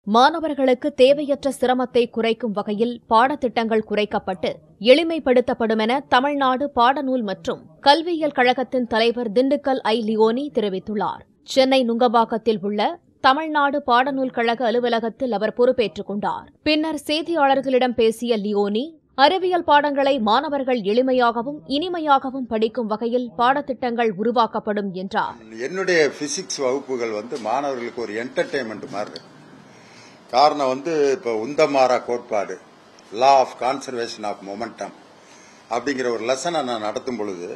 மாணவர்களுக்கு தேவையற்ற சிரமத்தை குறைக்கும் வகையில் பாடத்திட்டங்கள் குறைக்கப்பட்டு எளிமைப்படுத்தப்படும் என தமிழ்நாடு பாடநூல் மற்றும் கல்வியியல் கழகத்தின் தலைவர் திண்டுக்கல் ஐ லியோனி தெரிவித்துள்ளார் சென்னை நுங்கம்பாக்கத்தில் உள்ள தமிழ்நாடு பாடநூல் கழக அலுவலகத்தில் அவர் பொறுப்பேற்றுக் கொண்டார் பின்னர் செய்தியாளர்களிடம் பேசிய லியோனி அறிவியல் பாடங்களை மாணவர்கள் எளிமையாகவும் இனிமையாகவும் படிக்கும் வகையில் பாடத்திட்டங்கள் உருவாக்கப்படும் என்றார் என்னுடைய பிசிக்ஸ் வகுப்புகள் வந்து மாணவர்களுக்கு ஒரு என்டர்டைன்மெண்ட் மாதிரி இருக்கு. காரணம் வந்து இப்போ உந்தமாரா கோட்பாடு law of conservation of momentum அப்படிங்கிற ஒரு லெசனை நான் நடத்தும் பொழுது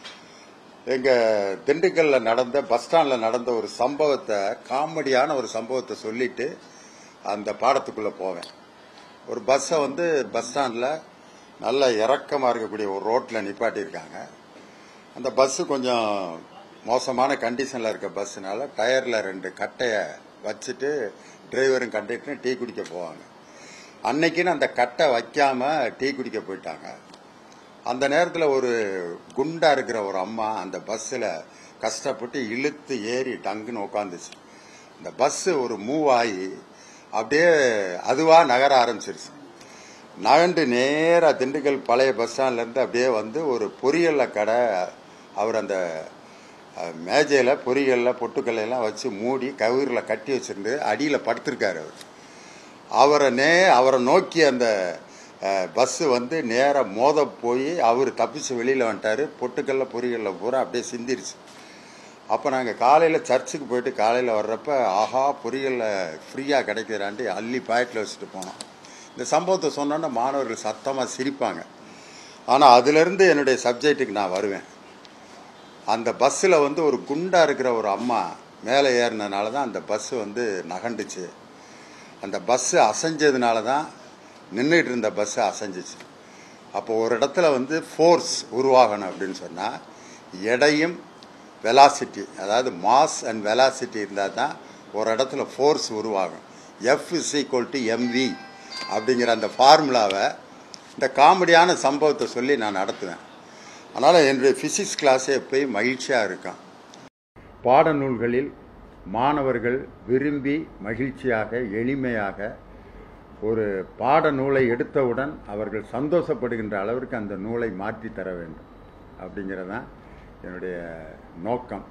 எங்க திண்டுக்கல்ல நடந்த பஸ் ஸ்டாண்ட்ல நடந்த ஒரு சம்பவத்தை காமெடியான ஒரு சம்பவத்தை சொல்லிட்டு அந்த பாடத்துக்குள்ள போவேன் ஒரு பஸ்ஸை வந்து பஸ் ஸ்டாண்ட்ல நல்ல இறக்கமா இருக்கக்கூடிய ஒரு ரோட்ல நிப்பாட்டியிருக்காங்க அந்த பஸ் கொஞ்சம் மோசமான கண்டிஷன்ல இருக்க பஸ்னால டயர்ல ரெண்டு கட்டைய வச்சுட்டு டிரைவரும் கண்டக்டரும் டீ குடிக்க போவாங்க அன்னைக்குன்னு அந்த கட்டை வைக்காம டீ குடிக்க போயிட்டாங்க அந்த நேரத்தில் ஒரு குண்டா இருக்கிற ஒரு அம்மா அந்த பஸ்ஸில் கஷ்டப்பட்டு இழுத்து ஏறி டங்குன்னு உட்காந்துச்சு இந்த பஸ் ஒரு மூவ் ஆகி அப்படியே அதுவா நகர ஆரம்பிச்சிருச்சு நகண்டு நேராக திண்டுக்கல் பழைய பஸ் ஸ்டாண்ட்லேருந்து அப்படியே வந்து ஒரு பொரியல்ல கடை அவர் அந்த அஹ், மேஜையில பொரியல்ல பொட்டுக்கல்ல எல்லாம் வச்சு மூடி கவிரில் கட்டி வச்சிருந்து அடியில் படுத்திருக்காரு அவர் அவரை நே அவரை நோக்கி அந்த பஸ்ஸு வந்து நேராக மோத போய் அவர் தப்பிச்சு வெளியில் வந்துட்டாரு பொட்டுக்கல்ல பொரியல்ல பூரா அப்படியே சிந்திருச்சு அப்போ நாங்கள் காலையில் சர்ச்சுக்கு போயிட்டு காலையில் வர்றப்ப ஆஹா பொரியல்ல ஃப்ரீயாக கிடைக்கிறான்ட்டு அள்ளி பாக்கெட்டில் வச்சுட்டு போனோம் இந்த சம்பவத்தை சொன்னோன்னா மாணவர்கள் சத்தமாக சிரிப்பாங்க ஆனால் அதுலேருந்து என்னுடைய சப்ஜெக்ட்டுக்கு நான் வருவேன் அந்த பஸ்ஸில் வந்து ஒரு குண்டா இருக்கிற ஒரு அம்மா மேலே ஏறினனால தான் அந்த பஸ்ஸு வந்து நகண்டுச்சு அந்த பஸ்ஸு அசைஞ்சதுனால தான் நின்றுட்டு இருந்த பஸ்ஸு அசைஞ்சிச்சு அப்போ ஒரு இடத்துல வந்து ஃபோர்ஸ் உருவாகணும் அப்படின்னு சொன்னால் எடையும் வெலாசிட்டி அதாவது மாஸ் அண்ட் வெலாசிட்டி இருந்தால் தான் ஒரு இடத்துல ஃபோர்ஸ் உருவாகும் F is equal to M V அப்படிங்கிற அந்த ஃபார்முலாவை இந்த காமெடியான சம்பவத்தை சொல்லி நான் நடத்துவேன் அதனால் என்னுடைய ஃபிசிக்ஸ் கிளாஸே எப்பயும் மகிழ்ச்சியாக இருக்கும் பாடநூல்களில் மாணவர்கள் விரும்பி மகிழ்ச்சியாக எளிமையாக ஒரு பாடநூலை எடுத்தவுடன் அவர்கள் சந்தோஷப்படுகின்ற அளவிற்கு அந்த நூலை மாற்றி தர வேண்டும் அப்படிங்கிறதான் என்னுடைய நோக்கம்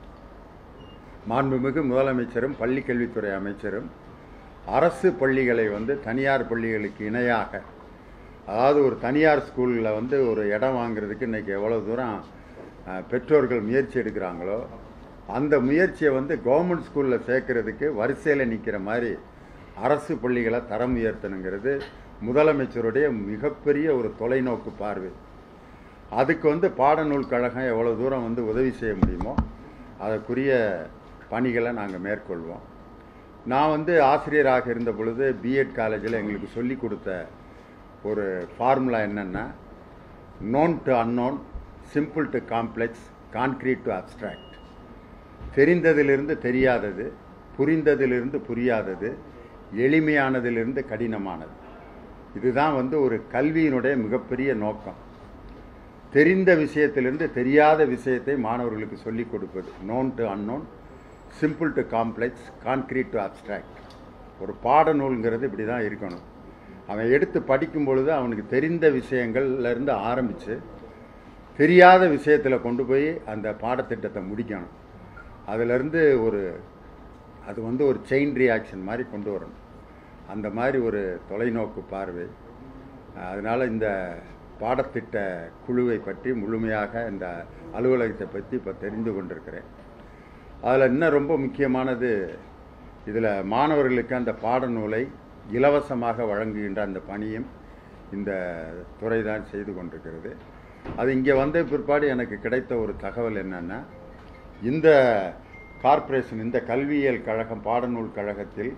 மாண்புமிகு முதலமைச்சரும் பள்ளி கல்வித்துறை அமைச்சரும் அரசு பள்ளிகளை வந்து தனியார் பள்ளிகளுக்கு இணையாக அதாவது ஒரு தனியார் ஸ்கூலில் வந்து ஒரு இடம் வாங்குறதுக்கு இன்னைக்கு எவ்வளோ தூரம் அஹ், பெற்றோர்கள் முயற்சி எடுக்கிறாங்களோ அந்த முயற்சியை வந்து கவர்மெண்ட் ஸ்கூலில் சேர்க்கறதுக்கு வரிசையில் நிற்கிற மாதிரி அரசு பள்ளிகளை தரம் உயர்த்தணுங்கிறது முதலமைச்சருடைய மிகப்பெரிய ஒரு தொலைநோக்கு பார்வை அதுக்கு வந்து பாடநூல் கழகம் எவ்வளோ தூரம் வந்து உதவி செய்ய முடியுமோ அதற்குரிய பணிகளை நாங்கள் மேற்கொள்வோம் நான் வந்து ஆசிரியராக இருந்த பொழுது பிஎட் காலேஜில் எங்களுக்கு சொல்லி கொடுத்த ஒரு ஃபார்முலா என்னென்னா known to unknown simple to complex concrete to abstract தெரிந்ததிலிருந்து தெரியாதது புரிந்ததிலிருந்து புரியாதது எளிமையானதிலிருந்து கடினமானது இதுதான் வந்து ஒரு கல்வியினுடைய மிகப்பெரிய நோக்கம் தெரிந்த விஷயத்திலிருந்து தெரியாத விஷயத்தை மாணவர்களுக்கு சொல்லிக் கொடுப்பது known to unknown simple to complex concrete to abstract ஒரு பாடநூல்ங்கிறது இப்படி தான் இருக்கணும் அவன் எடுத்து படிக்கும் பொழுது அவனுக்கு தெரிந்த விஷயங்கள்ல இருந்து ஆரம்பித்து தெரியாத விஷயத்தில் கொண்டு போய் அந்த பாடத்திட்டத்தை முடிக்கணும் அதிலிருந்து ஒரு அது வந்து ஒரு செயின் ரியாக்ஷன் மாதிரி கொண்டு வரணும் அந்த மாதிரி ஒரு தொலைநோக்கு பார்வை அதனால் இந்த பாடத்திட்ட குழுவை பற்றி முழுமையாக இந்த அலுவலகத்தை பற்றி இப்போ தெரிந்து கொண்டிருக்கிறேன் அதில் இன்னும் ரொம்ப முக்கியமானது இதில் மாணவர்களுக்கு அந்த பாடநூலை இலவசமாக வழங்குகின்ற அந்த பணியும் இந்த துறை தான் செய்து கொண்டிருக்கிறது அது இங்கே வந்த பிற்பாடு எனக்கு கிடைத்த ஒரு தகவல் என்னன்னா இந்த கார்ப்பரேஷன் இந்த கல்வியியல் கழகம் பாடநூல் கழகத்தில்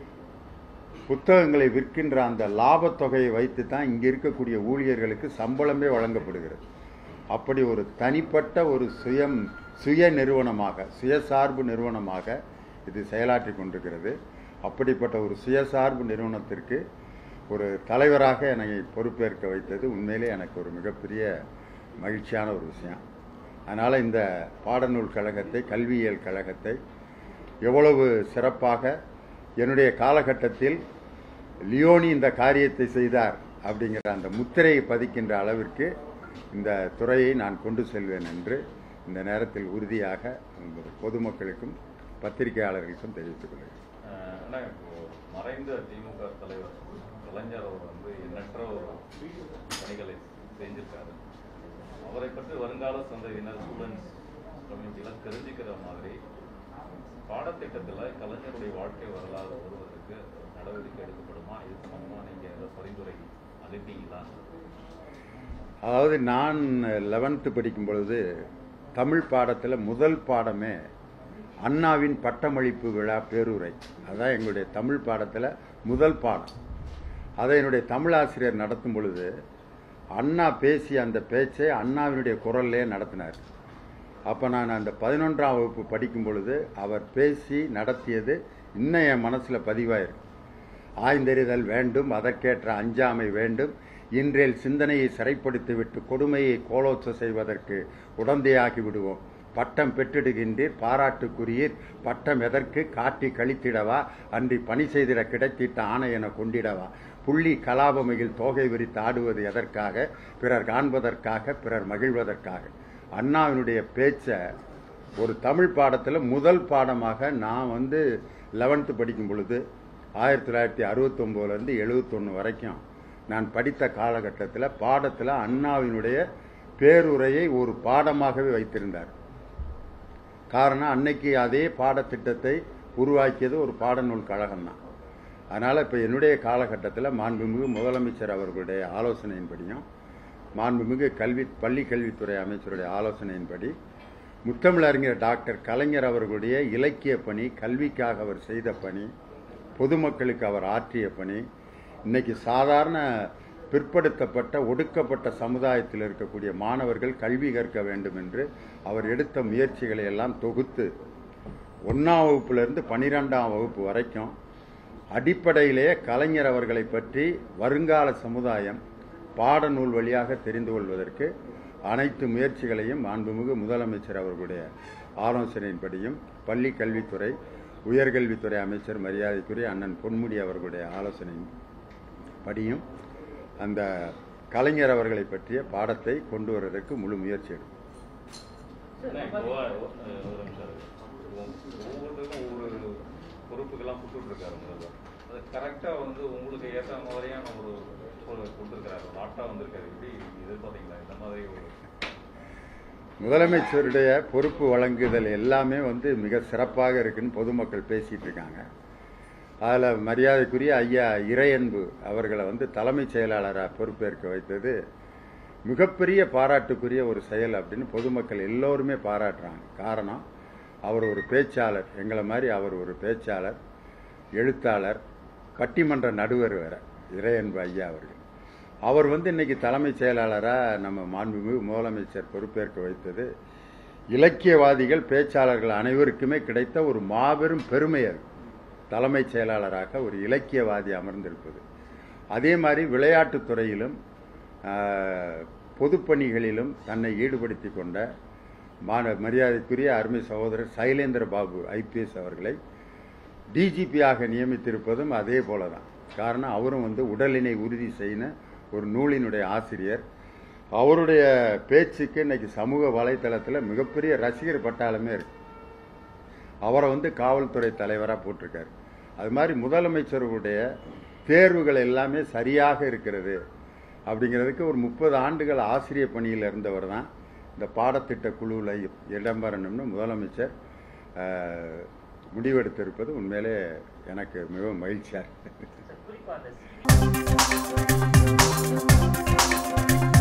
புத்தகங்களை விற்கின்ற அந்த லாபத் தொகையை வைத்து தான் இங்கே இருக்கக்கூடிய ஊழியர்களுக்கு சம்பளமே வழங்கப்படுகிறது அப்படி ஒரு தனிப்பட்ட ஒரு சுயம் சுய நிறுவனமாக சுயசார்பு நிறுவனமாக இது செயலாற்றி கொண்டிருக்கிறது அப்படிப்பட்ட ஒரு சுயசார்பு நிறுவனத்திற்கு ஒரு தலைவராக என்னை பொறுப்பேற்க வைத்தது உண்மையிலே எனக்கு ஒரு மிகப்பெரிய மகிழ்ச்சியான ஒரு விஷயம் அதனால் இந்த பாடநூல் கழகத்தை கல்வியியல் கழகத்தை எவ்வளவு சிறப்பாக என்னுடைய காலகட்டத்தில் லியோனி இந்த காரியத்தை செய்தார் அப்படிங்கிற அந்த முத்திரையை பதிக்கின்ற அளவிற்கு இந்த துறையை நான் கொண்டு செல்வேன் என்று இந்த நேரத்தில் உறுதியாக உங்கள் பொதுமக்களுக்கும் பத்திரிகையாளர்களுக்கும் தெரிவித்துக் கொள்கிறேன் அஹ் அண்ணா, இப்போ மறைந்த திமுக தலைவர் கலைஞர் அவர் வந்து எண்ணற்ற ஒரு பணிகளை செஞ்சிருக்காரு அவரை பற்றி வருங்கால சந்ததியினர் ஸ்டூடெண்ட்ஸ் கம்யூனிட்டிலாம் தெரிஞ்சுக்கிற மாதிரி பாடத்திட்டத்தில் கலைஞருடைய வாழ்க்கை வரலாறு வருவதற்கு நடவடிக்கை எடுக்கப்படுமா இது சம்பந்தமா நீங்க ஏதாவது பரிந்துரை அளிப்பீங்களா அதாவது நான் லெவன்த்து படிக்கும் பொழுது தமிழ் பாடத்தில் முதல் பாடமே அண்ணாவின் பட்டமளிப்பு விழா பேருரை அதான் எங்களுடைய தமிழ் பாடத்தில் முதல் பாடம் அதை என்னுடைய தமிழாசிரியர் நடத்தும் பொழுது அண்ணா பேசிய அந்த பேச்சை அண்ணாவினுடைய குரல்லே நடத்தினார் அப்போ நான் அந்த பதினொன்றாம் வகுப்பு படிக்கும் பொழுது அவர் பேசி நடத்தியது இன்னும் என் மனசில் பதிவாயிருக்கு ஆய்ந்தறிதல் வேண்டும் அதற்கேற்ற அஞ்சாமை வேண்டும் இன்றைய சிந்தனையை சிறைப்படுத்திவிட்டு கொடுமையை கோலோச்ச செய்வதற்கு உடந்தையாகி விடுவோம் பட்டம் பெற்றிடுகின்றீர் பாராட்டுக்குரியீர் பட்டம் எதற்கு காட்டி கழித்திடவா அன்றி பணி செய்திட கிடைத்திட்ட ஆணை என கொண்டிடவா புள்ளி கலாபமையில் தோகை விரித்து ஆடுவது எதற்காக பிறர் காண்பதற்காக பிறர் மகிழ்வதற்காக அண்ணாவினுடைய பேச்சை ஒரு தமிழ் பாடத்தில் முதல் பாடமாக நான் வந்து லெவன்த்து படிக்கும் பொழுது ஆயிரத்தி தொள்ளாயிரத்தி அறுபத்தொம்போதுலேருந்து எழுபத்தொன்று வரைக்கும் நான் படித்த காலகட்டத்தில் பாடத்தில் அண்ணாவினுடைய பேருரையை ஒரு பாடமாகவே வைத்திருந்தார் காரணம் அன்னைக்கு அதே பாடத்திட்டத்தை உருவாக்கியது ஒரு பாடநூல் கழகம் தான் அதனால் இப்போ என்னுடைய காலகட்டத்தில் மாண்புமிகு முதலமைச்சர் அவர்களுடைய ஆலோசனையின்படியும் மாண்புமிகு கல்வி பள்ளி கல்வித்துறை அமைச்சருடைய ஆலோசனையின்படி முத்தமிழறிஞர் டாக்டர் கலைஞர் அவர்களுடைய இலக்கிய பணி கல்விக்காக அவர் செய்த பணி பொதுமக்களுக்கு அவர் ஆற்றிய பணி இன்னைக்கு சாதாரண பிற்படுத்தப்பட்ட ஒடுக்கப்பட்ட சமுதாயத்தில் இருக்கக்கூடிய மாணவர்கள் கல்வி கற்க வேண்டும் என்று அவர் எடுத்த முயற்சிகளை எல்லாம் தொகுத்து ஒன்றாம் வகுப்பிலிருந்து பனிரெண்டாம் வகுப்பு வரைக்கும் அடிப்படையிலேயே கலைஞர் அவர்களை பற்றி வருங்கால சமுதாயம் பாடநூல் வழியாக தெரிந்து கொள்வதற்கு அனைத்து முயற்சிகளையும் மாண்புமிகு முதலமைச்சர் அவர்களுடைய ஆலோசனையின்படியும் பள்ளி கல்வித்துறை உயர்கல்வித்துறை அமைச்சர் மரியாதைக்குரிய அண்ணன் பொன்முடி அவர்களுடைய ஆலோசனையின் படியும் அந்த கலைஞர் அவர்களை பற்றிய பாடத்தை கொண்டு வருவதற்கு முழு முயற்சி எடுக்கும் அண்ணா, இப்போ, அஹ், ஒரு நிமிஷம் இருக்கு. ஒவ்வொருத்தருக்கும் ஒவ்வொரு பொறுப்புக்கெல்லாம் கொடுத்துட்டு இருக்காரு முதல்வர் அது கரெக்டா வந்து உங்களுக்கு ஏற்ற மாதிரியான ஒரு ஒரு கொடுத்துருக்காரு ஒரு ஆட்டா வந்திருக்காரு எப்படி எதிர்பார்த்தீங்களா இந்த மாதிரி ஒரு முதலமைச்சருடைய பொறுப்பு வழங்குதல் எல்லாமே வந்து மிக சிறப்பாக இருக்குன்னு பொதுமக்கள் பேசிட்டு இருக்காங்க அதில் மரியாதைக்குரிய ஐயா இறையன்பு அவர்களை வந்து தலைமைச் செயலாளராக பொறுப்பேற்க வைத்தது மிகப்பெரிய பாராட்டுக்குரிய ஒரு செயல் அப்படின்னு பொதுமக்கள் எல்லோருமே பாராட்டுறாங்க காரணம் அவர் ஒரு பேச்சாளர் எங்களை மாதிரி அவர் ஒரு பேச்சாளர் எழுத்தாளர் பட்டிமன்ற நடுவர் வேற இறையன்பு ஐயா அவர்கள் அவர் வந்து இன்னைக்கு தலைமைச் செயலாளராக நம்ம மாண்புமிகு முதலமைச்சர் பொறுப்பேற்க வைத்தது இலக்கியவாதிகள் பேச்சாளர்கள் அனைவருக்குமே கிடைத்த ஒரு மாபெரும் பெருமை அது தலைமைச் செயலாளராக ஒரு இலக்கியவாதி அமர்ந்திருப்பது அதே மாதிரி விளையாட்டுத் துறையிலும் ஆஹ், பொதுப்பணிகளிலும் தன்னை ஈடுபடுத்தி கொண்ட மான மரியாதைக்குரிய அருமை சகோதரர் சைலேந்திர பாபு ஐபிஎஸ் அவர்களை டிஜிபியாக நியமித்திருப்பதும் அதே போல தான் காரணம் அவரும் வந்து உடலினை உறுதி செய்யின ஒரு நூலினுடைய ஆசிரியர் அவருடைய பேச்சுக்கு இன்னைக்கு சமூக வலைத்தளத்தில் மிகப்பெரிய ரசிகர் பட்டாளமே இருக்கு அவரை வந்து காவல்துறை தலைவராக போட்டிருக்காரு அது மாதிரி முதலமைச்சருடைய தேர்வுகள் எல்லாமே சரியாக இருக்கிறது அப்படிங்கிறதுக்கு ஒரு முப்பது ஆண்டுகள் ஆசிரியர் பணியில் இருந்தவர் தான் இந்த பாடத்திட்ட குழுவில் இடம்பெறணும்னு முதலமைச்சர் ஆஹ், முடிவெடுத்திருப்பது உண்மையிலே எனக்கு மிகவும் மகிழ்ச்சியாக இருக்கு குறிப்பா அந்த